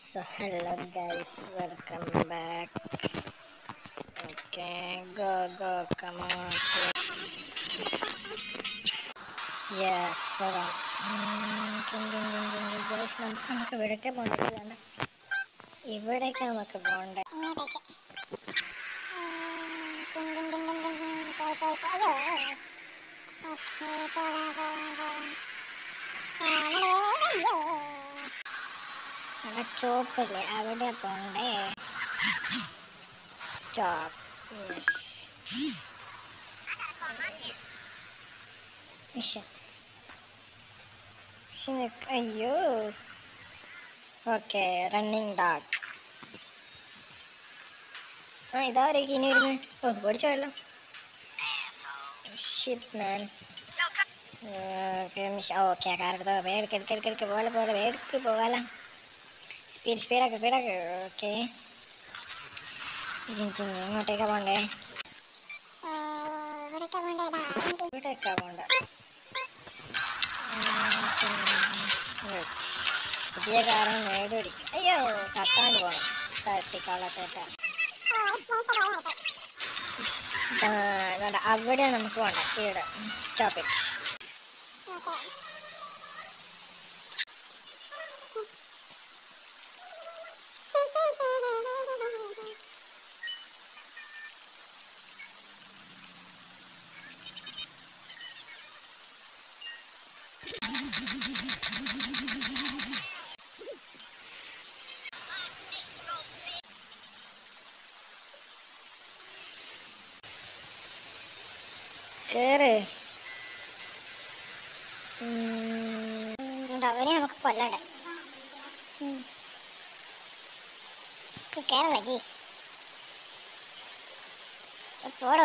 So hello guys, welcome back. Okay, go go, come on. Yes, പോകാം guys നമുക്ക് നമുക്ക് ഇവിടേക്ക് പോകേണ്ടത് ഇവിടേക്ക് നമുക്ക് പോകണ്ടേ ഇങ്ങോട്ടേക്ക് കും കും കും കും കും കും പോയി പോയി പോയി അയ്യോ ഓക്കേ പോകാം പോകാം പോകാം അയ്യോ അവിടെ ചോപ്പില്ലേ അവിടെ പോണ്ടേ സ്റ്റോപ്പ് യെസ് മിഷൻ മിഷൻ അയ്യോ ഓക്കെ റണ്ണിങ് ഡാഗ് ആ ഇതാരേക്ക് ഇനി വരുന്നത് ഓ പഠിച്ചോല്ലോ shit man okay mission okay കാരെടുത്തോ വേടിക്ക് എടുക്ക് എടുക്ക് എടുക്ക് പോലെ പോലെ വേടിക്ക് പോകാലോ സ്പീഡ് സ്പീഡാക്ക് സ്പീഡാക്ക് ഓക്കെ ഇങ്ങോട്ടേക്കാ പോണ്ടേ ഇവിടേക്ക് പോകേണ്ടതാ ഇവിടേക്കാ പോണ്ട പുതിയ കാറ് നേടിപിടിക്കും അയ്യോ തട്ടാണ്ട് പോണം തട്ടിക്കള ചേട്ട അവിടെ നമുക്ക് പോണ്ട ഇവിടെ സ്റ്റോപ്പ് ഇറ്റ് ഓക്കേ കേറ് അവനെ നമുക്ക് കൊല്ലണ്ടേ കയറാൻ വൈകി പോടോ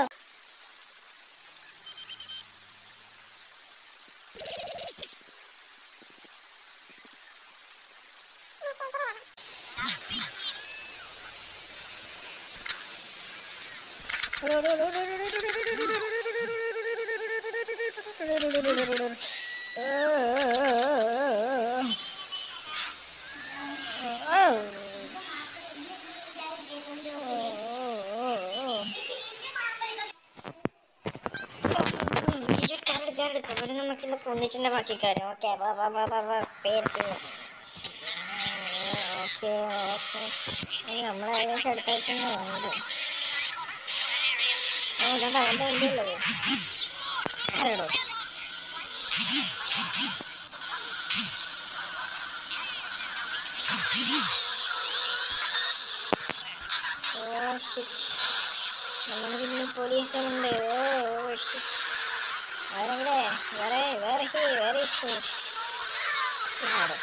നമുക്കില്ല പൊന്നിച്ചിന്റെ ബാക്കി കാര്യം ഓക്കെ സ്പേസ് ഓക്കെ ഓക്കെ നമ്മളെ ഏകദേശം അടുത്തായിട്ടാണ് വന്നത് ഓ ഇതാ അവൻ്റെ വണ്ടിയുള്ളത് ആരാടോ ഓ ഷിറ്റ് നമ്മുടെ പിന്നെ പോലീസുണ്ട് ഓ ഓ ഷിറ്റ് വേറെ വേറെ വേറെ ഹി വേറെ ഹി ആടോ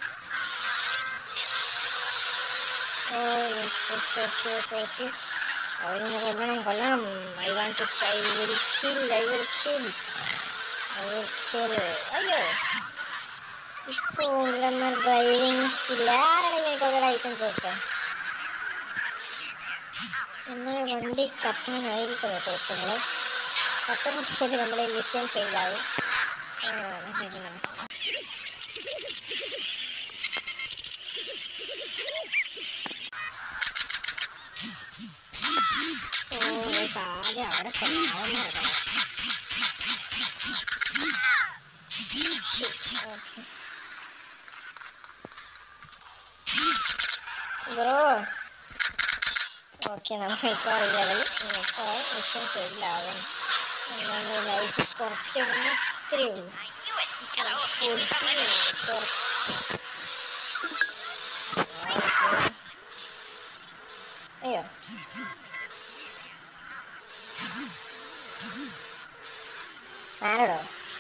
ഓ yes yes yes yes okay അവരിങ്ങനെ കൊല്ലണം കൊല്ലണം I want to I will kill I will kill I will kill അയ്യോ ഇപ്പോൾ നമ്മൾ ഡ്രൈവിംഗ് സ്കില്ല ആരുടെ എനിക്കൊക്കെ ലൈസൻസ് കൊടുക്കാം നമ്മുടെ വണ്ടി കത്താനായിരിക്കും സുഹൃത്തുക്കളെ കത്തുമ്പോഴത്തേക്ക് നമ്മുടെ മിഷൻ ഫെയിലാവും ഓ ആദ്യം അവിടെ കൊല്ലാവുന്നതാണ് ബ്രോ ഓക്കെ നമുക്ക് ഇപ്പോൾ അറിയാതെ ഇപ്പോൾ മിഷൻ ഫെയിലാവും നമ്മുടെ ലൈഫ് കുറച്ച് ഇത്രയേ ഉള്ളൂ കുറച്ച് അയ്യോ ആരോടോ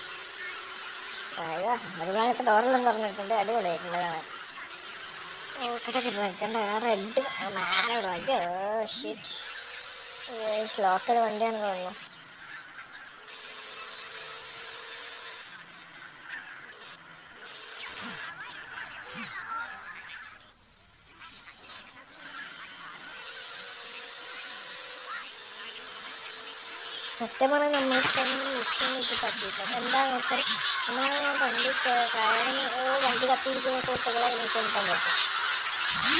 അയ്യോ ഒരു ഭാഗത്ത് ഡോറെല്ലാം പറഞ്ഞിട്ടുണ്ട് അടിപൊളിയായിട്ടുണ്ട് കാണാൻ ഓ കിടക്കില്ല നിൽക്കണ്ട റെഡ് ആരോടോ അയ്യോ ഷിറ്റ് ലോക്കൽ വണ്ടിയാണെന്ന് തോന്നുന്നു സത്യം പറഞ്ഞാൽ നമ്മൾക്ക് വിഷയങ്ങൾക്ക് പറ്റിയില്ല എന്താണെന്ന് വെച്ചാൽ നമ്മൾ വണ്ടി കയറി ഓ വണ്ടി കത്തിയിരിക്കുന്ന സുഹൃത്തുക്കളെ എനിക്ക് പറ്റും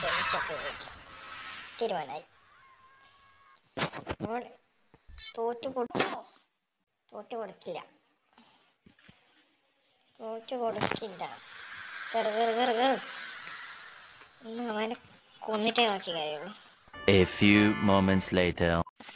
പരീക്ഷയ്ക്ക് തീരുമാനമായി നമ്മൾ തോറ്റു കൊടു തോറ്റു കൊടുക്കില്ല തോറ്റു കൊടുക്കില്ല കയറ് കയറ് കയറ് കയറ് ഇന്ന് അവനെ കൊന്നിട്ടേ ബാക്കി കാര്യമുള്ളൂ A few moments later.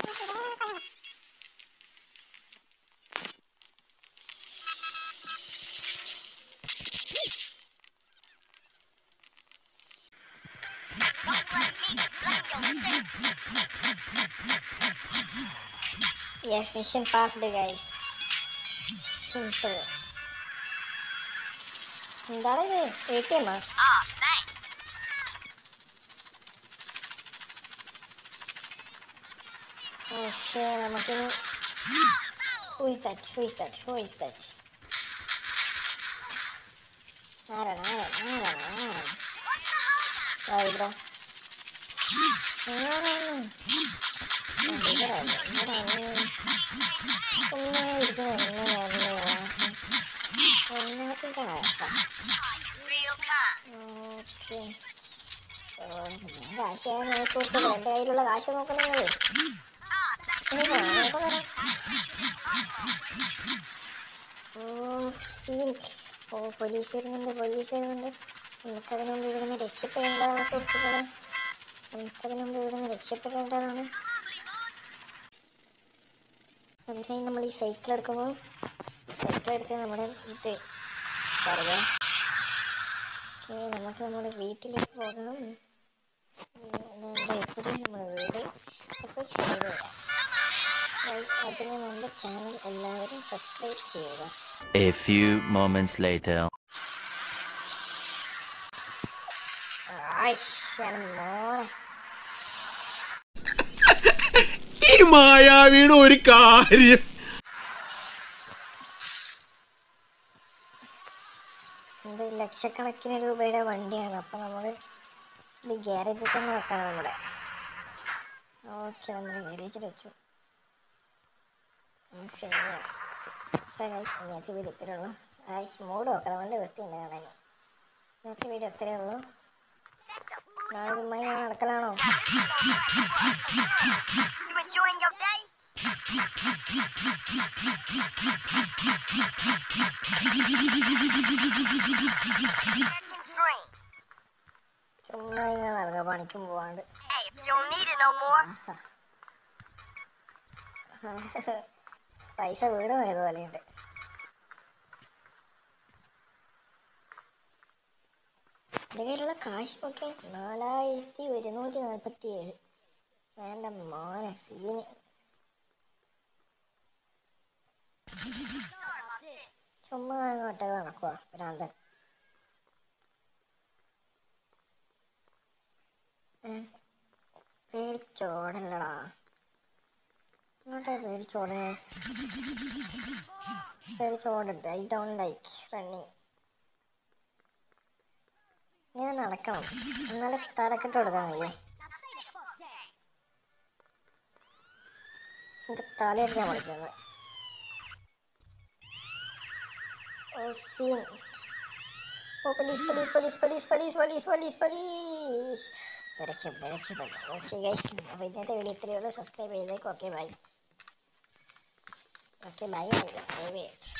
Yes mission passed guys simple എന്താണ് ഇത് എ ടി എമ്മാ ഓക്കെ നമുക്കിനി who is that who is that who is that ആരാണ് ആരാണ് ആരാണ് ആരാണ് സോറി ബ്രോ ആരാണ് ഇവരാണ് ഇവരാണ് ചുമ്മാ ഇരിക്കുന്നത് എങ്ങനെയാണ് എല്ലാത്തിൻ്റെ ഓക്കെ ഞാൻ കാശ് സുഹൃത്തുക്കൾ എൻ്റെ കയ്യിലുള്ള കാശ് നോക്കുന്നത് ഓ സീൻ ഓ പോലീസ് വരുന്നുണ്ട് പോലീസ് വരുന്നുണ്ട് നമുക്കതിനു മുമ്പ് ഇവിടുന്ന് രക്ഷപ്പെടേണ്ടതാണ് സുഹൃത്തുക്കളെ നമുക്കതിനു മുമ്പ് ഇവിടുന്ന് രക്ഷപ്പെടേണ്ടതാണ് അതിനായി നമ്മൾ ഈ സൈക്കിൾ എടുക്കുമ്പോൾ സൈക്കിൾ എടുത്ത് നമ്മുടെ ഇത് പറയാം ഓക്കെ നമുക്ക് നമ്മുടെ വീട്ടിലേക്ക് പോകാം ഉം, നമ്മുടെ എപ്പോഴും നമ്മുടെ വീട് അപ്പോൾ ചെയ്തു തരാം Guys, അതിന് മുമ്പ് ചാനൽ എല്ലാവരും സബ്സ്ക്രൈബ് ചെയ്യുക A few moments later. ആയിശ്ശാണ് മോനെ ഈ മായാവിയുടെ ഒരു കാര്യം ഇത് ലക്ഷക്കണക്കിന് രൂപയുടെ വണ്ടിയാണ് അപ്പം നമ്മൾ ഇത് ഗ്യാരേജിൽ തന്നെ വെക്കണം നമ്മുടെ ഓക്കെ നമ്മൾ ഗ്യാരേജിൽ വെച്ചു ഉം, ശരിയാണ് ഇത്ര guys ഇന്നത്തെ വീഡിയോ ഇത്രയേ ഉള്ളൂ ആയി മൂഡ് നോക്കാം നല്ല വൃത്തിയുണ്ട് കാണാൻ ഇന്നത്തെ വീഡിയോ ഇത്രയേ ഉള്ളൂ നാളെ ചുമ്മാ ഇങ്ങനെ നടക്കലാണോ You enjoying your day? Train. ചുമ്മാ ഇങ്ങനെ നടക്കുക പണിക്കും പോവാണ്ട് Hey, if you don't need it no more, പൈസ വീട് പോയത് പോലെയുണ്ട് എൻ്റെ കയ്യിലുള്ള കാശൊക്കെ നാലായിരത്തി ഒരുന്നൂറ്റി നാൽപ്പത്തി ഏഴ് എൻ്റെ മോനെ സീന് ചുമ്മാ അങ്ങോട്ട് നടക്കുക ഭ്രാന്തൻ ഏ പേടിച്ചോടല്ലടാ ഇങ്ങോട്ടേ പേടിച്ചോടേ പേടിച്ചോടരുത് ഐ ഡോണ്ട് ലൈക്ക് റണ്ണിങ് ഇങ്ങനെ നടക്കണം എന്നാലേ തലക്കെട്ട് കൊടുക്കാൻ കഴിയേ എന്റെ തലയടിച്ചാൻ പഠിക്കുന്നത് ഓ സീൻ ഓ police police police police police police police police രക്ഷപ്പെട്ടു രക്ഷപ്പെട്ടു ഓക്കെ ഗൈസ് അപ്പോൾ ഇന്നത്തെ വീഡിയോ ഇത്രയേ ഉള്ളൂ സബ്സ്ക്രൈബ് ചെയ്തേക്കും okay bye okay bye by